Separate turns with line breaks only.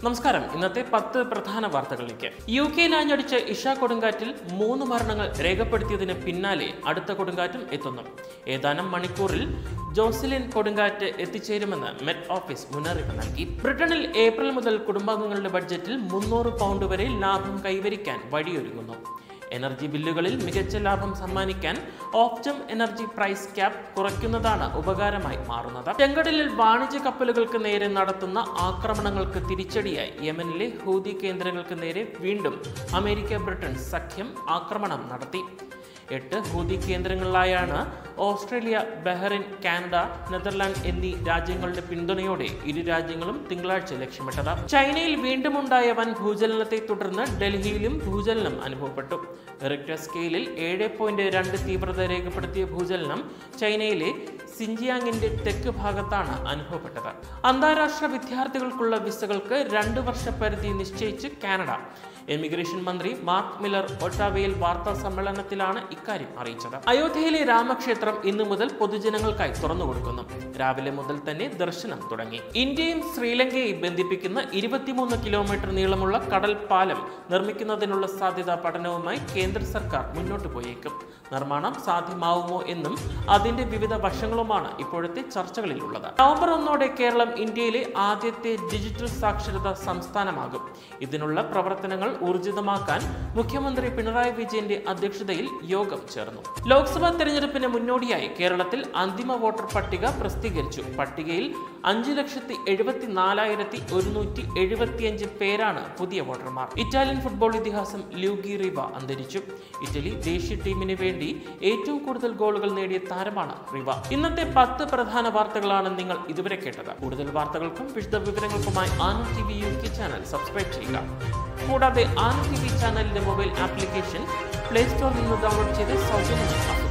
നമസ്കാരം ഇന്നത്തെ പത്ത് പ്രധാന വാർത്തകളിലേക്ക് യു കെയിൽ ആഞ്ഞടിച്ച ഇഷ കൊടുങ്കാറ്റിൽ മൂന്ന് മരണങ്ങൾ രേഖപ്പെടുത്തിയതിന് പിന്നാലെ അടുത്ത കൊടുങ്കാറ്റും എത്തുന്നു ഏതാനും മണിക്കൂറിൽ ജോസിലിൻ കൊടുങ്കാറ്റ് എത്തിച്ചേരുമെന്ന് മെറ്റ് ഓഫീസ് മുന്നറിയിപ്പ് നൽകി ബ്രിട്ടനിൽ ഏപ്രിൽ മുതൽ കുടുംബാംഗങ്ങളുടെ ബഡ്ജറ്റിൽ മുന്നൂറ് പൗണ്ട് വരെ ലാഭം കൈവരിക്കാൻ വഴിയൊരുങ്ങുന്നു എനർജി ബില്ലുകളിൽ മികച്ച ലാഭം സമ്മാനിക്കാൻ ഓപ്റ്റം എനർജി പ്രൈസ് ക്യാപ് കുറയ്ക്കുന്നതാണ് ഉപകാരമായി മാറുന്നത് ചെങ്കടലിൽ വാണിജ്യ കപ്പലുകൾക്ക് നേരെ നടത്തുന്ന ആക്രമണങ്ങൾക്ക് തിരിച്ചടിയായി യമനിലെ ഹൂതി കേന്ദ്രങ്ങൾക്ക് നേരെ വീണ്ടും അമേരിക്ക ബ്രിട്ടൻ സഖ്യം ആക്രമണം നടത്തി എട്ട് ഹൂതി കേന്ദ്രങ്ങളിലായാണ് ഓസ്ട്രേലിയ ബഹ്റിൻ കാനഡ നെതർലാൻഡ് എന്നീ രാജ്യങ്ങളുടെ പിന്തുണയോടെ ഇരു രാജ്യങ്ങളും തിങ്കളാഴ്ച ലക്ഷ്യമിട്ടത് ചൈനയിൽ വീണ്ടും ഉണ്ടായ വൻ ഭൂചലനത്തെ തുടർന്ന് ഡൽഹിയിലും ഭൂചലനം അനുഭവപ്പെട്ടു റിക്ടർ സ്കെയിലിൽ ഏഴ് പോയിന്റ് രണ്ട് തീവ്രത രേഖപ്പെടുത്തിയ ഭൂചലനം ചൈനയിലെ സിൻജിയാങ്ങിന്റെ തെക്ക് ഭാഗത്താണ് അനുഭവപ്പെട്ടത് അന്താരാഷ്ട്ര വിദ്യാർത്ഥികൾക്കുള്ള വിസകൾക്ക് രണ്ട് വർഷ പരിധി നിശ്ചയിച്ച് കാനഡ എമിഗ്രേഷൻ മന്ത്രി മാർക്ക് മില്ലർ ഒട്ടാവയിൽ വാർത്താ സമ്മേളനത്തിലാണ് ഇക്കാര്യം അറിയിച്ചത് അയോധ്യയിലെ രാമക്ഷേത്രം ഇന്നു മുതൽ പൊതുജനങ്ങൾക്കായി തുറന്നു കൊടുക്കുന്നു രാവിലെ മുതൽ തന്നെ ദർശനം തുടങ്ങി ഇന്ത്യയും ശ്രീലങ്കയെയും ബന്ധിപ്പിക്കുന്ന ഇരുപത്തിമൂന്ന് കിലോമീറ്റർ നീളമുള്ള കടൽ പാലം നിർമ്മിക്കുന്നതിനുള്ള സാധ്യതാ പഠനവുമായി കേന്ദ്ര സർക്കാർ മുന്നോട്ട് പോയേക്കും നിർമ്മാണം സാധ്യമാവുമോ എന്നും അതിന്റെ വിവിധ വശങ്ങളുമാണ് ഇപ്പോഴത്തെ ചർച്ചകളിലുള്ളത് നവംബർ ഒന്നോടെ കേരളം ഇന്ത്യയിലെ ആദ്യത്തെ ഡിജിറ്റൽ സാക്ഷരതാ സംസ്ഥാനമാകും ഇതിനുള്ള പ്രവർത്തനങ്ങൾ ഊർജിതമാക്കാൻ മുഖ്യമന്ത്രി പിണറായി വിജയന്റെ അധ്യക്ഷതയിൽ യോഗം ചേർന്നു ലോക്സഭാ തെരഞ്ഞെടുപ്പിന് മുന്നോടിയായി കേരളത്തിൽ അന്തിമ വോട്ടർ പട്ടിക പ്രസിദ്ധീകരിച്ചു പട്ടികയിൽ അഞ്ചു ലക്ഷത്തി എഴുപത്തി നാലായിരത്തി ഒരുന്നൂറ്റി എഴുപത്തിയഞ്ച് പേരാണ് പുതിയ വോട്ടർമാർ ഇറ്റാലിയൻ ഫുട്ബോൾ ഇതിഹാസം ലൂഗി റിവ അന്തരിച്ചു ഇറ്റലി ദേശീയ ടീമിന് വേണ്ടി ഏറ്റവും കൂടുതൽ ഗോളുകൾ നേടിയ താരമാണ് റിവ ഇന്നത്തെ പത്ത് പ്രധാന വാർത്തകളാണ് നിങ്ങൾ ഇതുവരെ കേട്ടത് കൂടുതൽ വാർത്തകൾക്കും വിശദ വിവരങ്ങൾക്കുമായി Anand T V U K channel subscribe ചെയ്യുക കൂടാതെ ആനന്ദ് ടി വി ചാനലിന്റെ മൊബൈൽ ആപ്ലിക്കേഷൻ പ്ലേ സ്റ്റോറിൽ നിന്ന് ഡൗൺലോഡ് ചെയ്ത് സൗജന്യമായി